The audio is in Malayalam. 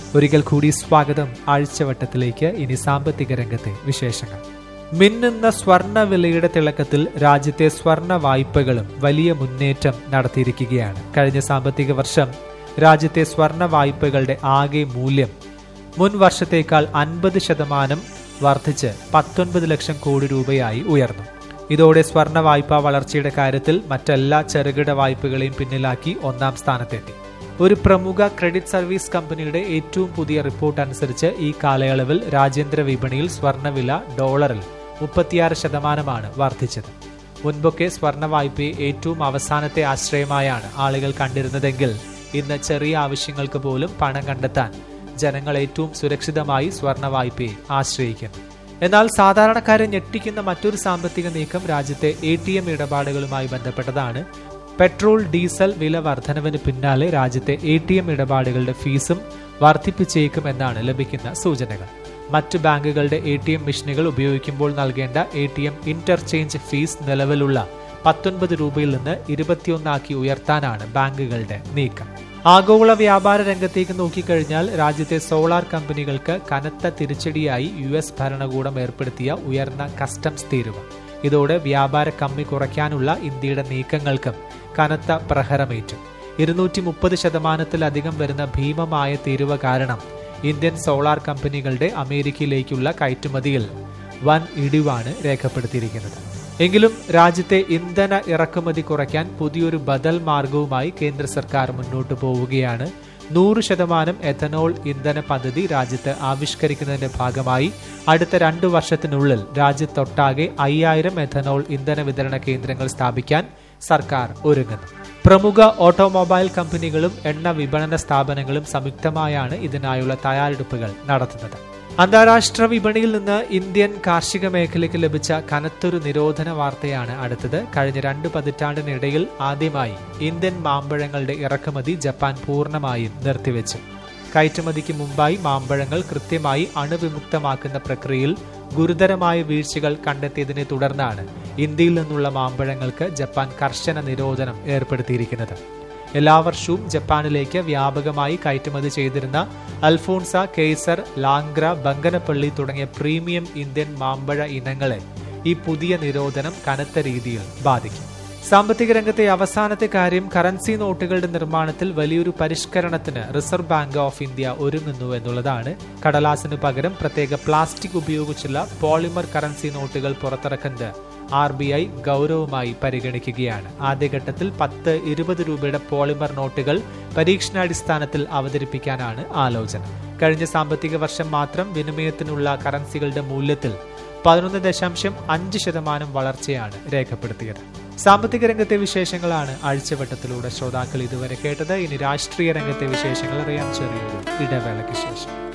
ഒരിക്കൽ കൂടി സ്വാഗതം ആഴ്ചവട്ടത്തിലേക്ക് ഇനി സാമ്പത്തിക രംഗത്തെ വിശേഷങ്ങൾ മിന്നുന്ന സ്വർണ്ണ വിലയുടെ തിളക്കത്തിൽ രാജ്യത്തെ സ്വർണ്ണ വായ്പകളും വലിയ മുന്നേറ്റം നടത്തിയിരിക്കുകയാണ് കഴിഞ്ഞ സാമ്പത്തിക വർഷം രാജ്യത്തെ സ്വർണ്ണ വായ്പകളുടെ ആകെ മൂല്യം മുൻ വർഷത്തേക്കാൾ അൻപത് ശതമാനം വർദ്ധിച്ച് പത്തൊൻപത് ലക്ഷം കോടി രൂപയായി ഉയർന്നു ഇതോടെ സ്വർണ്ണ വായ്പാ വളർച്ചയുടെ കാര്യത്തിൽ മറ്റെല്ലാ ചെറുകിട വായ്പകളെയും പിന്നിലാക്കി ഒന്നാം സ്ഥാനത്തെത്തി ഒരു പ്രമുഖ ക്രെഡിറ്റ് സർവീസ് കമ്പനിയുടെ ഏറ്റവും പുതിയ റിപ്പോർട്ട് അനുസരിച്ച് ഈ കാലയളവിൽ രാജ്യാന്തര വിപണിയിൽ സ്വർണ്ണവില ഡോളറിൽ മുപ്പത്തിയാറ് ശതമാനമാണ് വർദ്ധിച്ചത് മുൻപൊക്കെ സ്വർണ്ണ വായ്പയെ ഏറ്റവും അവസാനത്തെ ആശ്രയമായാണ് ആളുകൾ കണ്ടിരുന്നതെങ്കിൽ ഇന്ന് ചെറിയ ആവശ്യങ്ങൾക്ക് പോലും പണം കണ്ടെത്താൻ ജനങ്ങൾ ഏറ്റവും സുരക്ഷിതമായി സ്വർണ്ണ വായ്പയെ ആശ്രയിക്കുന്നു എന്നാൽ സാധാരണക്കാരെ ഞെട്ടിക്കുന്ന മറ്റൊരു സാമ്പത്തിക നീക്കം രാജ്യത്തെ എ ടി എം ഇടപാടുകളുമായി ബന്ധപ്പെട്ടതാണ് പെട്രോൾ ഡീസൽ വില വർധനവിന് പിന്നാലെ രാജ്യത്തെ എ ടി എം ഇടപാടുകളുടെ ഫീസും വർദ്ധിപ്പിച്ചേക്കുമെന്നാണ് ലഭിക്കുന്ന സൂചനകൾ മറ്റ് ബാങ്കുകളുടെ എ ടി എം മെഷീനുകൾ ഉപയോഗിക്കുമ്പോൾ നൽകേണ്ട A T M interchange fee നിലവിലുള്ള പത്തൊൻപത് രൂപയിൽ നിന്ന് ഇരുപത്തിയൊന്നാക്കി ഉയർത്താനാണ് ബാങ്കുകളുടെ നീക്കം ആഗോള വ്യാപാര രംഗത്തേക്ക് നോക്കിക്കഴിഞ്ഞാൽ രാജ്യത്തെ സോളാർ കമ്പനികൾക്ക് കനത്ത തിരിച്ചടിയായി യു എസ് ഭരണകൂടം ഏർപ്പെടുത്തിയ ഉയർന്ന കസ്റ്റംസ് തീരുവ ഇതോടെ വ്യാപാര കമ്മി കുറയ്ക്കാനുള്ള ഇന്ത്യയുടെ നീക്കങ്ങൾക്കും കനത്ത പ്രഹരമേറ്റു ഇരുന്നൂറ്റി മുപ്പത് ശതമാനത്തിലധികം വരുന്ന ഭീമമായ തീരുവ കാരണം ഇന്ത്യൻ സോളാർ കമ്പനികളുടെ അമേരിക്കയിലേക്കുള്ള കയറ്റുമതിയിൽ വൻ ഇടിവാണ് രേഖപ്പെടുത്തിയിരിക്കുന്നത് എങ്കിലും രാജ്യത്തെ ഇന്ധന ഇറക്കുമതി കുറയ്ക്കാൻ പുതിയൊരു ബദൽ മാർഗവുമായി കേന്ദ്ര സർക്കാർ മുന്നോട്ടു പോവുകയാണ് നൂറ് ശതമാനം എഥനോൾ ഇന്ധന പദ്ധതി രാജ്യത്ത് ആവിഷ്കരിക്കുന്നതിന്റെ ഭാഗമായി അടുത്ത രണ്ടു വർഷത്തിനുള്ളിൽ രാജ്യത്തൊട്ടാകെ അയ്യായിരം എഥനോൾ ഇന്ധന വിതരണ കേന്ദ്രങ്ങൾ സ്ഥാപിക്കാൻ സർക്കാർ ഒരുങ്ങുന്നു പ്രമുഖ ഓട്ടോമൊബൈൽ കമ്പനികളും എണ്ണ വിപണന സ്ഥാപനങ്ങളും സംയുക്തമായാണ് ഇതിനായുള്ള തയ്യാറെടുപ്പുകൾ നടത്തുന്നത് അന്താരാഷ്ട്ര വിപണിയിൽ നിന്ന് ഇന്ത്യൻ കാർഷിക മേഖലയ്ക്ക് ലഭിച്ച കനത്തൊരു നിരോധന വാർത്തയാണ് അടുത്തത് കഴിഞ്ഞ രണ്ട് പതിറ്റാണ്ടിനിടയിൽ ആദ്യമായി ഇന്ത്യൻ മാമ്പഴങ്ങളുടെ ഇറക്കുമതി ജപ്പാൻ പൂർണ്ണമായും നിർത്തിവെച്ചു കയറ്റുമതിക്ക് മുമ്പായി മാമ്പഴങ്ങൾ കൃത്യമായി അണുവിമുക്തമാക്കുന്ന പ്രക്രിയയിൽ ഗുരുതരമായ വീഴ്ചകൾ കണ്ടെത്തിയതിനെ തുടർന്നാണ് ഇന്ത്യയിൽ നിന്നുള്ള മാമ്പഴങ്ങൾക്ക് ജപ്പാൻ കർശന നിരോധനം ഏർപ്പെടുത്തിയിരിക്കുന്നത് എല്ലാ വർഷവും ജപ്പാനിലേക്ക് വ്യാപകമായി കയറ്റുമതി ചെയ്തിരുന്ന അൽഫോൺസ കേസർ ലാംഗ്ര ബങ്കനപ്പള്ളി തുടങ്ങിയ പ്രീമിയം ഇന്ത്യൻ മാമ്പഴ ഇനങ്ങളെ ഈ പുതിയ നിരോധനം കനത്ത രീതിയിൽ ബാധിക്കും സാമ്പത്തിക രംഗത്തെ അവസാനത്തെ കാര്യം കറൻസി നോട്ടുകളുടെ നിർമ്മാണത്തിൽ വലിയൊരു പരിഷ്കരണത്തിന് റിസർവ് ബാങ്ക് ഓഫ് ഇന്ത്യ ഒരുങ്ങുന്നു എന്നുള്ളതാണ് കടലാസിന് പകരം പ്രത്യേക പ്ലാസ്റ്റിക് ഉപയോഗിച്ചുള്ള പോളിമർ കറൻസി നോട്ടുകൾ പുറത്തിറക്കുന്നത് ആർ ബി ഐ ഗൗരവമായി പരിഗണിക്കുകയാണ് ആദ്യഘട്ടത്തിൽ പത്ത് ഇരുപത് രൂപയുടെ പോളിമർ നോട്ടുകൾ പരീക്ഷണാടിസ്ഥാനത്തിൽ അവതരിപ്പിക്കാനാണ് ആലോചന കഴിഞ്ഞ സാമ്പത്തിക വർഷം മാത്രം വിനിമയത്തിനുള്ള കറൻസികളുടെ മൂല്യത്തിൽ പതിനൊന്ന് ദശാംശം അഞ്ച് ശതമാനം വളർച്ചയാണ് രേഖപ്പെടുത്തിയത് സാമ്പത്തിക രംഗത്തെ വിശേഷങ്ങളാണ് ആഴ്ചവട്ടത്തിലൂടെ ശ്രോതാക്കൾ ഇതുവരെ കേട്ടത് ഇനി രാഷ്ട്രീയ രംഗത്തെ വിശേഷങ്ങൾ അറിയാൻ ചെറിയൊരു ഇടവേളയ്ക്ക് ശേഷം